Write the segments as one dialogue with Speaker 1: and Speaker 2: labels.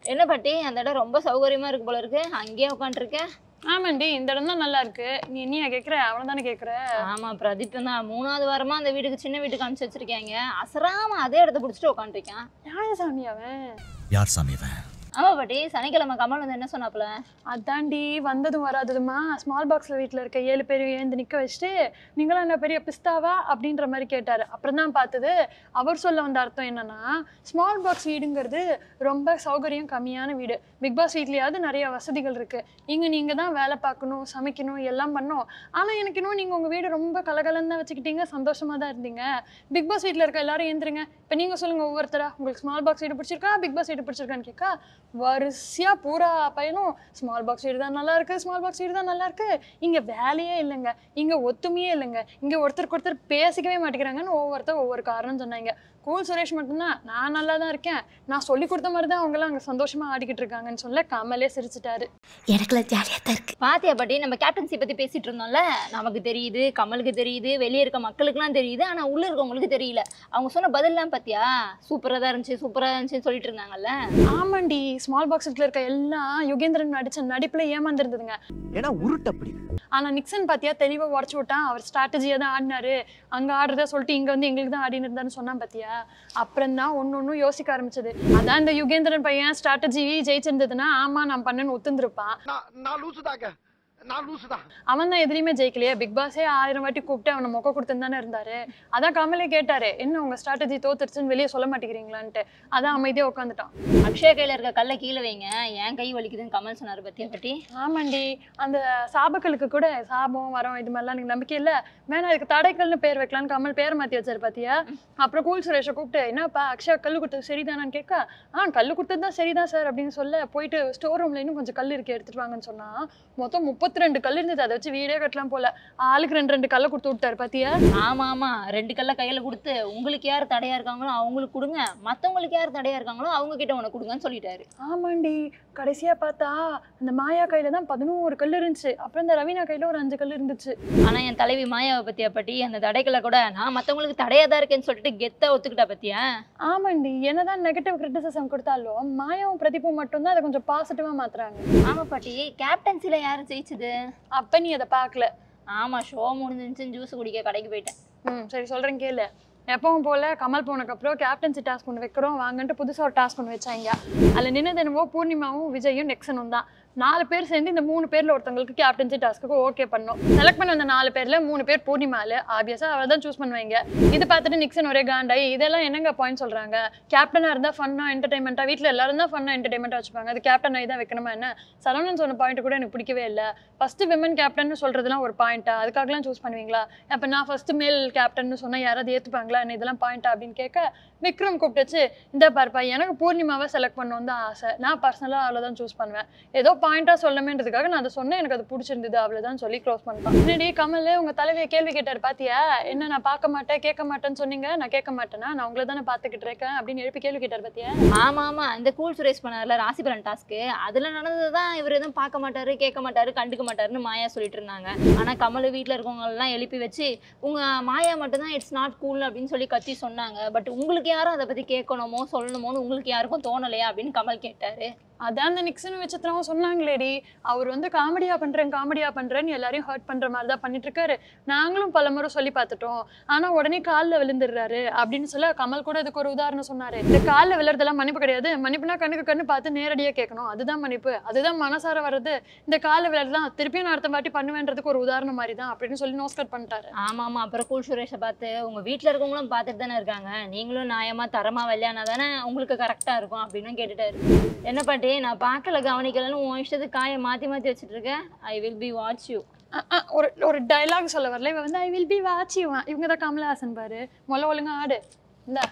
Speaker 1: என்ன பாட்டி அந்த இடம் ரொம்ப சௌகரியமா இருக்கு போல இருக்கு அங்கேயே உட்காந்துருக்க
Speaker 2: ஆமாண்டி இந்த இடம் தான் நல்லா இருக்கு நீ என்னையா கேக்குற அவனை தானே கேக்குற
Speaker 1: ஆமா பிரதீப் தான் மூணாவது வாரமா அந்த வீட்டுக்கு சின்ன வீட்டுக்கு அனுப்பிச்சு வச்சிருக்காங்க அசராம அதே இடத்த பிடிச்சிட்டு உட்காந்துருக்கான்
Speaker 2: யார் சாமி அவன்
Speaker 3: யார் சாமி இவன்
Speaker 1: ஆமா பாட்டி சனிக்கிழமை கமல் வந்து என்ன சொன்னாப்ல
Speaker 2: அதாண்டி வந்ததும் வராததுமா ஸ்மால் பாக்ஸ்ல வீட்ல இருக்க ஏழு பேர் ஏந்து நிக்க வச்சுட்டு நீங்களும் என்ன பெரிய பிஸ்தாவா அப்படின்ற மாதிரி கேட்டாரு அப்புறம் தான் பார்த்தது அவர் சொல்ல வந்த அர்த்தம் என்னன்னா ஸ்மால் பாக்ஸ் வீடுங்கிறது ரொம்ப சௌகரியம் கம்மியான வீடு பிக் பாஸ் வீட்லயாவது நிறைய வசதிகள் இருக்கு இங்க நீங்க தான் வேலை பார்க்கணும் சமைக்கணும் எல்லாம் பண்ணணும் ஆனா எனக்கு இன்னும் நீங்க உங்க வீடு ரொம்ப கலகலன்னு தான் வச்சுக்கிட்டீங்க சந்தோஷமா தான் இருந்தீங்க பிக் பாஸ் வீட்ல இருக்க எல்லாரும் ஏந்திருங்க இப்போ நீங்க சொல்லுங்க ஒவ்வொருத்தரா உங்களுக்கு ஸ்மால் பாக்ஸ் வீடு பிடிச்சிருக்கா பிக் பாஸ் வீடு பிடிச்சிருக்கான்னு கேட்கா வரிசையா பூரா பையனும் ஸ்மால் பாக்ஸ் வீடு தான் நல்லா இருக்கு ஸ்மால் பாக்ஸ் வீடு தான் நல்லா இருக்கு இங்க வேலையே இல்லைங்க இங்க ஒத்துமையே இல்லைங்க இங்க ஒருத்தருக்கு ஒருத்தர் பேசிக்கவே மாட்டேங்கிறாங்கன்னு ஒவ்வொருத்தர் ஒவ்வொரு காரணம் சொன்னாங்க கூல் சுரேஷ் மட்டும்தான் நான் நல்லா தான் இருக்கேன் நான் சொல்லி கொடுத்த மாதிரி தான் அவங்களாம் அங்கே சந்தோஷமா ஆடிக்கிட்டு இருக்காங்கன்னு சொல்ல கமலே சிரிச்சிட்டாரு
Speaker 4: எனக்குலாம் ஜாலியாக தான் இருக்கு
Speaker 1: பாத்தியா பாட்டி நம்ம கேப்டன்சி பத்தி பேசிட்டு இருந்தோம்ல நமக்கு தெரியுது கமலுக்கு தெரியுது வெளியே இருக்க மக்களுக்குலாம் தெரியுது ஆனா உள்ள இருக்கவங்களுக்கு தெரியல அவங்க சொன்ன பதில்லாம் பாத்தியா சூப்பரா தான் இருந்துச்சு சூப்பரா இருந்துச்சுன்னு சொல்லிட்டு இருந்தாங்கல்ல
Speaker 2: ஆமாண்டி ஸ்மால் பாக்ஸ்ல இருக்க எல்லாம் யுகேந்திரன் நடிச்ச நடிப்புல ஏமாந்துருந்ததுங்க
Speaker 5: ஏன்னா உருட்டு அப்படி
Speaker 2: ஆனா நிக்சன் பாத்தியா தெளிவா உடச்சு விட்டான் அவர் ஸ்ட்ராட்டஜியா தான் ஆடினாரு அங்க ஆடுறதா சொல்லிட்டு இங்க வந்து எங்களுக்கு தான் ஆடினு இருந்தான்னு சொன்னான் பாத்தியா அப்புறம் தான் ஒன்னு ஒன்னும் யோசிக்க ஆரம்பிச்சது அதான் இந்த யுகேந்திரன் பையன் ஸ்ட்ராட்டஜி ஜெயிச்சிருந்ததுன்னா ஆமா நான் பண்ணேன்னு ஒத்துந்திருப்பான்
Speaker 5: நான் நான் லூசுதாங்க நான் லூசுதான்
Speaker 2: அவன் தான் எதுலையுமே ஜெயிக்கலையே பிக் பாஸே ஆயிரம் வாட்டி கூப்பிட்டு அவனை மொக்க கொடுத்துன்னு தானே இருந்தாரு அதான் கமலே கேட்டாரு என்ன உங்க ஸ்ட்ராட்டஜி தோத்துருச்சுன்னு வெளியே சொல்ல மாட்டேங்கிறீங்களான்ட்டு அதான் அமைதியா உட்காந்துட்டான்
Speaker 1: அக்ஷய கையில இருக்க கல்லை கீழே வைங்க என் கை வலிக்குதுன்னு கமல் சொன்னாரு பத்தியா பாட்டி
Speaker 2: ஆமாண்டி அந்த சாபக்களுக்கு கூட சாபம் வரம் இது மாதிரிலாம் எனக்கு நம்பிக்கை இல்ல வேணா அதுக்கு தடைக்கல்னு பேர் வைக்கலான்னு கமல் பேர் மாத்தி வச்சாரு பாத்தியா அப்புறம் கூல் சுரேஷை கூப்பிட்டு என்னப்பா அக்ஷயா கல்லு கொடுத்தது சரிதானான்னு கேட்க ஆ கல்லு கொடுத்தது தான் சரிதான் சார் அப்படின்னு சொல்ல போயிட்டு ஸ்டோர் ரூம்ல இன்னும் கொஞ்சம் கல் இருக்கு எடுத்துட்டு வாங்கன்னு சொன்னா மொத்தம் முப்பத்தி ரெண்டு கல் இருந்தது அதை வச்சு வீடே கட்டலாம் போல ஆளுக்கு ரெண்டு ரெண்டு கல்லை கொடுத்து விட்டாரு பாத்தியா
Speaker 1: ஆமா ஆமா ரெண்டு கல்ல கையில கொடுத்து உங்களுக்கு யார் தடையா இருக்காங்களோ அவங்களுக்கு கொடுங்க மத்தவங்களுக்கு யார் தடையா இருக்காங்களோ அவங்க கிட்ட உனக்கு கொடுங்கன்னு சொல்லிட்டாரு
Speaker 2: ஆமாண்டி கடைசியா பார்த்தா அந்த மாயா கையில தான் பதினோரு கல் இருந்துச்சு அப்புறம் இந்த ரவீனா கையில ஒரு அஞ்சு கல் இருந்துச்சு
Speaker 1: ஆனா என் தலைவி மாயாவை பத்தியா பாட்டி அந்த தடைகளை கூட நான் மத்தவங்களுக்கு தடையா தான் இருக்கேன்னு சொல்லிட்டு கெத்தா ஒத்துக்கிட்டா பத்தியா
Speaker 2: ஆமாண்டி என்னதான் நெகட்டிவ் கிரிட்டிசிசம் கொடுத்தாலும் மாயாவும் பிரதீப்பும் மட்டும்தான் அதை கொஞ்சம் பாசிட்டிவா மாத்துறாங்க
Speaker 1: ஆமா பாட்டி கேப்டன்சில யாரும் ஜெயிச்சது
Speaker 2: அப்ப நீ அதை பார்க்கல
Speaker 1: ஆமா ஷோ முடிஞ்சிருந்துச்சு ஜூஸ் குடிக்க கடைக்கு போயிட்டேன்
Speaker 2: ம் சரி சொல்றேன் கேளு எப்பவும் போல கமல் போனதுக்கப்புறம் கேப்டன்சி டாஸ்க் ஒன்று வைக்கிறோம் வாங்கன்ட்டு புதுசா ஒரு டாஸ்க் ஒன்று வச்சாங்க அதில் நின்னது என்னவோ பூர்ணிமாவும் விஜயும் நெக்ஸனும் தான் நாலு பேர் சேர்ந்து இந்த மூணு பேர்ல ஒருத்தவங்களுக்கு கேப்டன்சி டாஸ்க்கு ஓகே பண்ணோம் செலக்ட் பண்ண வந்த நாலு பேர்ல மூணு பேர் பூர்ணிமால ஆப்வியஸா அவ தான் சூஸ் பண்ணுவாங்க இது பார்த்துட்டு நிக்சன் ஒரே காண்டாய் இதெல்லாம் என்னங்க பாயிண்ட் சொல்றாங்க கேப்டனா இருந்தா ஃபன்னா என்டர்டைன்மெண்ட்டா வீட்ல எல்லாரும் தான் ஃபன்னா என்டர்டைன்மெண்ட்டா வச்சுப்பாங்க அது கேப்டன் ஆகி தான் வைக்கணுமா என்ன சரவணன் சொன்ன பாயிண்ட் கூட எனக்கு பிடிக்கவே இல்லை ஃபர்ஸ்ட் விமன் கேப்டன் சொல்றதுலாம் ஒரு பாயிண்டா அதுக்காகலாம் சூஸ் பண்ணுவீங்களா அப்ப நான் ஃபர்ஸ்ட் மேல் கேப்டன் சொன்னா யாராவது ஏத்துப்பாங்களா என்ன இதெல்லாம் பாயிண்டா அப்படின்னு கேட்க விக்ரம் கூப்பிட்டு வச்சு இந்த பாருப்பா எனக்கு பூர்ணிமாவை செலக்ட் பண்ணணும் தான் ஆசை நான் பர்சனலாக அவளை தான் சூஸ் பண்ணுவேன் ஏதோ பாயிண்டாக சொல்லமேன்றதுக்காக நான் அதை சொன்னேன் எனக்கு அது பிடிச்சிருந்தது அவ்வளோதான் சொல்லி க்ளோஸ் பண்ணிட்டான் என்னடி கமல் உங்க தலைவியை கேள்வி கேட்டார் பாத்தியா என்ன நான் பார்க்க மாட்டேன் கேட்க மாட்டேன்னு சொன்னீங்க நான் கேட்க மாட்டேனா நான் உங்களை தானே பார்த்துக்கிட்டு இருக்கேன் அப்படின்னு எழுப்பி கேள்வி கேட்டார் பாத்தியா
Speaker 1: ஆமா ஆமா இந்த கூல் சுரேஷ் பண்ணார்ல ராசிபலன் டாஸ்க்கு அதுல நடந்ததுதான் இவர் எதுவும் பார்க்க மாட்டாரு கேட்க மாட்டாரு கண்டுக்க மாட்டாருன்னு மாயா சொல்லிட்டு இருந்தாங்க ஆனா கமல் வீட்ல இருக்கவங்க எல்லாம் எழுப்பி வச்சு உங்க மாயா மட்டும்தான் இட்ஸ் நாட் கூல் அப்படின்னு சொல்லி கத்தி சொன்னாங்க பட் உங்களுக்கு யாரும் அதை பத்தி கேட்கணுமோ சொல்லணுமோன்னு உங்களுக்கு யாருக்கும் தோணலையா அப்படின்னு கமல் கேட்டாரு
Speaker 2: அதான் அந்த நிக்சன் விசித்திரமும் சொன்னாங்களேடி அவர் வந்து காமெடியா பண்றேன் காமெடியா பண்றேன்னு எல்லாரையும் ஹர்ட் பண்ற மாதிரி தான் பண்ணிட்டு இருக்காரு நாங்களும் பல முறை சொல்லி பார்த்துட்டோம் ஆனா உடனே காலில் விழுந்துடுறாரு அப்படின்னு சொல்ல கமல் கூட இதுக்கு ஒரு உதாரணம் சொன்னாரு இந்த காலில் விழுறதெல்லாம் மன்னிப்பு கிடையாது மன்னிப்புனா கண்ணுக்கு கண்ணு பார்த்து நேரடியா கேட்கணும் அதுதான் மன்னிப்பு அதுதான் மனசார வர்றது இந்த காலில் விழுறதுலாம் திருப்பியும் நான் அடுத்த வாட்டி பண்ணுவேன்றதுக்கு ஒரு உதாரணம் மாதிரி தான் அப்படின்னு சொல்லி நோஸ்கட் பண்ணிட்டாரு
Speaker 1: ஆமா ஆமா அப்புறம் கூல் சுரேஷை பார்த்து உங்க வீட்ல இருக்கவங்களும் பார்த்துட்டு தானே இருக்காங்க நீங்களும் நியாயமா தரமா வெள்ளையானா தானே உங்களுக்கு கரெக்டா இருக்கும் அப்படின்னு கேட்டுட்டாரு என்ன பாட்டி நான் பார்க்கல கவனிக்கலன்னு உன் இஷ்டத்துக்கு காயை மாத்தி மாத்தி வச்சுட்டு இருக்கேன் I will be watch you
Speaker 2: ah ah ஒரு ஒரு டைலாக் சொல்ல வரல இவ வந்து ஐ வில் பி வாட்சிவான் இவங்க தான் கமலஹாசன் பாரு மொல்ல ஒழுங்கா ஆடு இந்தா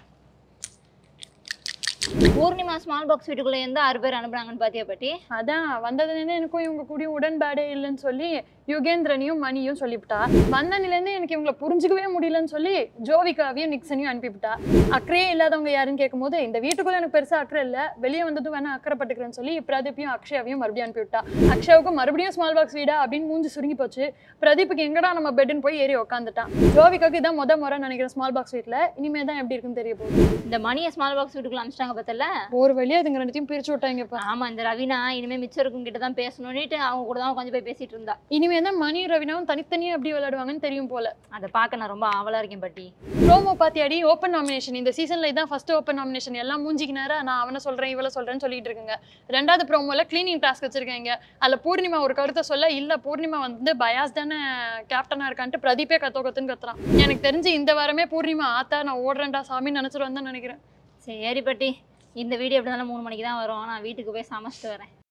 Speaker 1: பூர்ணிமா ஸ்மால் பாக்ஸ் வீட்டுக்குள்ள எந்த ஆறு பேர் அனுப்புனாங்கன்னு பாத்தியா பாட்டி
Speaker 2: அதான் வந்ததுலேருந்து எனக்கும் இவங்க கூடயும் உடன்பாடே இல்லைன்னு சொல்லி யுகேந்திரனையும் மணியும் சொல்லிவிட்டா வந்தனிலேருந்து எனக்கு இவங்களை புரிஞ்சுக்கவே முடியலன்னு சொல்லி ஜோவிகாவையும் நிக்சனையும் அனுப்பிவிட்டா அக்கறையே இல்லாதவங்க யாருன்னு கேட்கும்போது இந்த வீட்டுக்குள்ள எனக்கு பெருசா அக்கறை இல்லை வெளியே வந்ததும் வேணா அக்கறைப்பட்டுக்கிறேன்னு சொல்லி பிரதீப்பையும் அக்ஷயாவையும் மறுபடியும் அனுப்பிவிட்டா அக்ஷயாவுக்கு மறுபடியும் ஸ்மால் பாக்ஸ் வீடா அப்படின்னு மூஞ்சி சுருங்கி போச்சு பிரதீப்புக்கு எங்கடா நம்ம பெட்டுன்னு போய் ஏறி உட்காந்துட்டான் ஜோவிகாவுக்கு இதான் முத முறை நினைக்கிறேன் ஸ்மால் பாக்ஸ் வீட்டில் இனிமே தான் எப்படி இருக்குன்னு தெரிய போகுது
Speaker 1: இந்த மணியை ஸ்மால் பாக்ஸ் வீட்டுக்குள்ள அனுப்பிச்சிட்டாங்க பார்த்தல இருக்குல்ல
Speaker 2: ஒரு வழியா இதுங்க ரெண்டுத்தையும் பிரிச்சு விட்டாங்கப்பா
Speaker 1: ஆமா இந்த ரவினா இனிமே மிச்சம் இருக்கும் கிட்ட தான் பேசணும்னுட்டு அவங்க கூட தான் கொஞ்சம் போய் பேசிட்டு இருந்தா
Speaker 2: இனிமே தான் மணி ரவினாவும் தனித்தனியா எப்படி விளையாடுவாங்கன்னு தெரியும் போல
Speaker 1: அதை பார்க்க நான் ரொம்ப ஆவலா இருக்கேன் பாட்டி
Speaker 2: ப்ரோமோ பாத்தியாடி ஓப்பன் நாமினேஷன் இந்த சீசன்ல இதான் ஃபர்ஸ்ட் ஓப்பன் நாமினேஷன் எல்லாம் மூஞ்சிக்கு நேரா நான் அவனை சொல்றேன் இவளை சொல்றேன்னு சொல்லிட்டு இருக்குங்க ரெண்டாவது ப்ரோமோல கிளீனிங் டாஸ்க் வச்சிருக்காங்க அதுல பூர்ணிமா ஒரு கருத்தை சொல்ல இல்ல பூர்ணிமா வந்து பயாஸ் தானே கேப்டனா இருக்கான்ட்டு பிரதீப்பே கத்தோ கத்துன்னு கத்துறான் எனக்கு தெரிஞ்சு இந்த வாரமே பூர்ணிமா ஆத்தா நான் ஓடுறேன்டா சாமின்னு நினைச்சிட்டு வந்தேன் நினைக்கிறேன்
Speaker 1: சரி பாட்டி இந்த வீடியோ எப்படி இருந்தாலும் மூணு மணிக்கு தான் வரும் நான் வீட்டுக்கு போய் சமைச்சிட்டு வரேன்